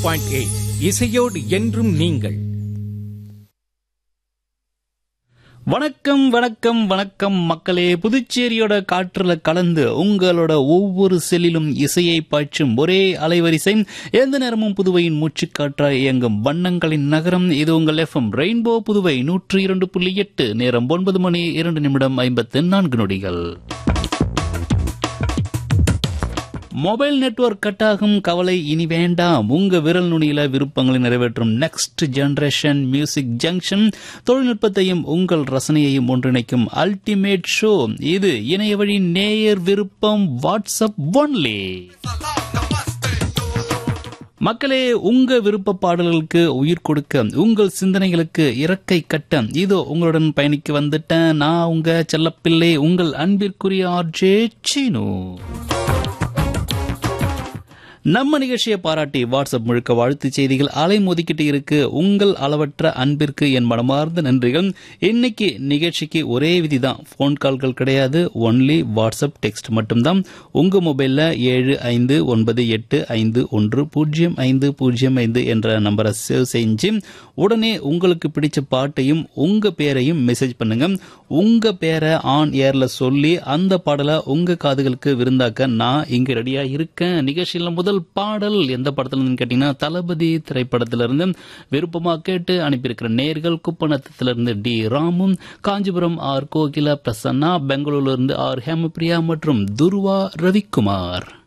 point eight இசையோடு என்றும் நீங்கள் வணக்கம் வணக்கம் வணக்கம் மக்களே புதுச்சேரியோட காற்றுல கலந்து உங்களோட ஒவ்வொரு செல்லிலும் இசையை பாய்ச்சும் ஒரே அலைவரிசை எந்த நேரமும் புதுவையின் மூச்சுக்காற்றாய் இயங்கும் வண்ணங்களின் நகரம் இது உங்கள் எஃப்எம் ரெயின்போ புதுவை நூற்றி இரண்டு புள்ளி எட்டு நேரம் ஒன்பது மணி இரண்டு நிமிடம் ஐம்பத்து நான்கு நொடிகள் மொபைல் நெட்வொர்க் கட்டாகும் கவலை இனி வேண்டாம் உங்க விரல் நுனியில விருப்பங்களை நிறைவேற்றும் நெக்ஸ்ட் ஜெனரேஷன் மியூசிக் ஜங்ஷன் தொழில்நுட்பத்தையும் உங்கள் ரசனையையும் ஒன்றிணைக்கும் அல்டிமேட் ஷோ இது இணைய வழி நேயர் விருப்பம் வாட்ஸ்அப் ஒன்லி மக்களே உங்க விருப்ப பாடல்களுக்கு உயிர் கொடுக்க உங்கள் சிந்தனைகளுக்கு இறக்கை கட்ட இதோ உங்களுடன் பயணிக்க வந்துட்டேன் நான் உங்க செல்லப்பிள்ளை உங்கள் அன்பிற்குரிய ஆர்ஜே சீனு நம்ம நிகழ்ச்சியை பாராட்டி வாட்ஸ்அப் முழுக்க வாழ்த்து செய்திகள் அலை மோதிக்கிட்டு இருக்கு உங்கள் அளவற்ற அன்பிற்கு என் மனமார்ந்த நன்றிகள் இன்னைக்கு நிகழ்ச்சிக்கு ஒரே விதிதான் ஃபோன் கால்கள் கிடையாது ஒன்லி வாட்ஸ்அப் டெக்ஸ்ட் மட்டும்தான் உங்க மொபைல்ல ஏழு ஐந்து ஒன்பது எட்டு ஐந்து ஒன்று பூஜ்ஜியம் ஐந்து பூஜ்ஜியம் ஐந்து என்ற நம்பரை சேவ் செஞ்சு உடனே உங்களுக்கு பிடிச்ச பாட்டையும் உங்க பேரையும் மெசேஜ் பண்ணுங்க உங்க பேரை ஆன் ஏர்ல சொல்லி அந்த பாடலை உங்க காதுகளுக்கு விருந்தாக்க நான் இங்க ரெடியா இருக்கேன் நிகழ்ச்சியில முதல் பாடல் எந்த படத்துல இருந்து கேட்டீங்கன்னா தளபதி திரைப்படத்துல இருந்து விருப்பமா கேட்டு அனுப்பியிருக்கிற நேர்கள் குப்பநத்தத்துல இருந்து டி ராமும் காஞ்சிபுரம் ஆர் கோகிலா பிரசன்னா பெங்களூர்ல இருந்து ஆர் ஹேமபிரியா மற்றும் துர்வா ரவிக்குமார்